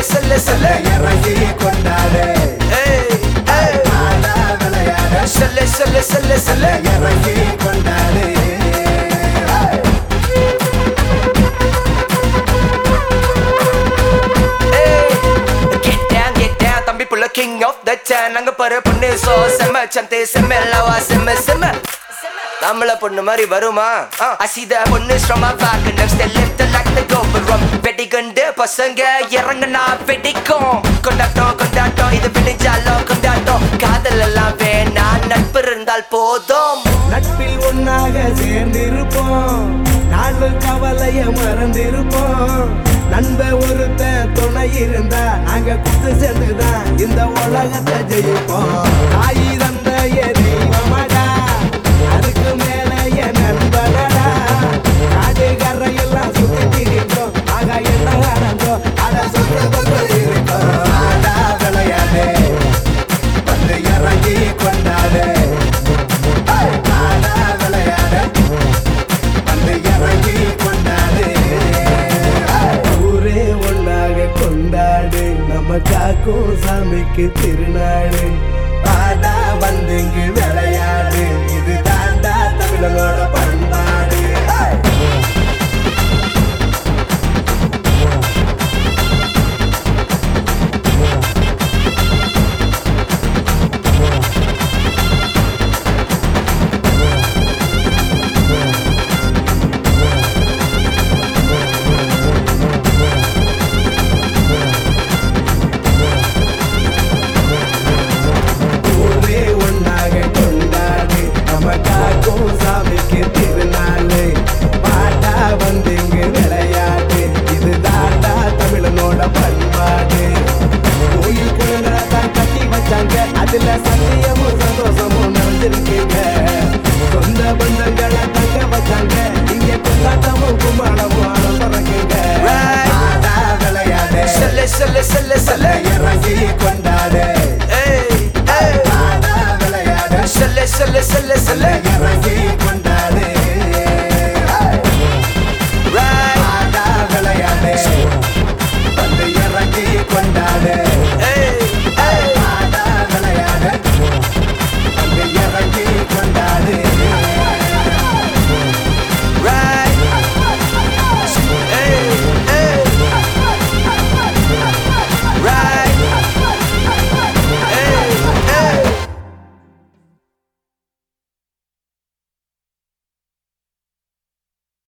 செல்ல செல்ல இறங்கி கொண்டாடு ஏய் ஏய் ஆடா விளையாட செல்ல செல்ல செல்ல செல்ல இறங்கி கொண்டாடு ஏய் get down get down தம்பி புள்ள king of the town அங்க பாரு பொண்ணு சோ செம்ம சந்தே செம்ம லவா செம்ம செம்ம நம்மள பொண்ணு மாதிரி வருமா அசித பொண்ணு ஸ்ட்ரமா பாக்கு நெக்ஸ்ட் லெஃப்ட் லைக் தி கோபுரம் வெடிகண்டு பசங்க இறங்குனா வெடிக்கும் கொண்டாட்டம் கொண்டாட்டம் இது விடிஞ்சாலும் கொண்டாட்டம் காதல் எல்லாம் வேணா நட்பு இருந்தால் போதும் நட்பில் ஒன்னாக சேர்ந்திருப்போம் நாங்கள் கவலைய மறந்திருப்போம் நண்ப ஒருத்தன் துணை இருந்தா நாங்க குத்து சேர்ந்துதான் இந்த உலகத்தை ஜெயிப்போம் தாய் தந்த தெய்வமடா அதுக்கு மேல என் நண்பனடா காடு கரையெல்லாம் சுத்தி திரிந்தோம் ஆக என்ன நடந்தோம் அட சுத்த கொண்டு இருக்கோம் ஆடா விளையாடு வந்து இறங்கி கொண்டாடு ஆடா விளையாட வந்து இறங்கி கொண்டாடு ஊரே ஒன்னாக கொண்டாடு நம்ம காக்கும் சாமிக்கு திருநாடு ஆடா வந்து இங்கு விளையாடு இது தாண்டா தமிழனோட பண்பாடு ஊரே ஒன்னாக கொண்டாடு நம்ம காக்கும் சாமிக்கு திருநாளு பாட்டா வந்து இங்கு விளையாடு இது தாண்டா தமிழனோட பண்பாடு கோயில் குழந்தை தான் கட்டி வச்சாங்க அதுல சத்தியமும் சந்தோஷமும் நடந்திருக்குங்க சொந்த பந்தங்களை தங்க வச்சாங்க இங்க கொண்டாட்டமும் கும்மாளமும் ஆடம் பிறக்குங்க Right. ஆடா விளையாடு செல்ல செல்ல செல்ல செல்ல இறங்கி கொண்டாடு ஏய் ஏய் ஆடா விளையாடு செல்ல செல்ல செல்ல செல்ல இறங்கி கொண்டாடு right ஆடா விளையாடு வந்து இறங்கி கொண்டாடு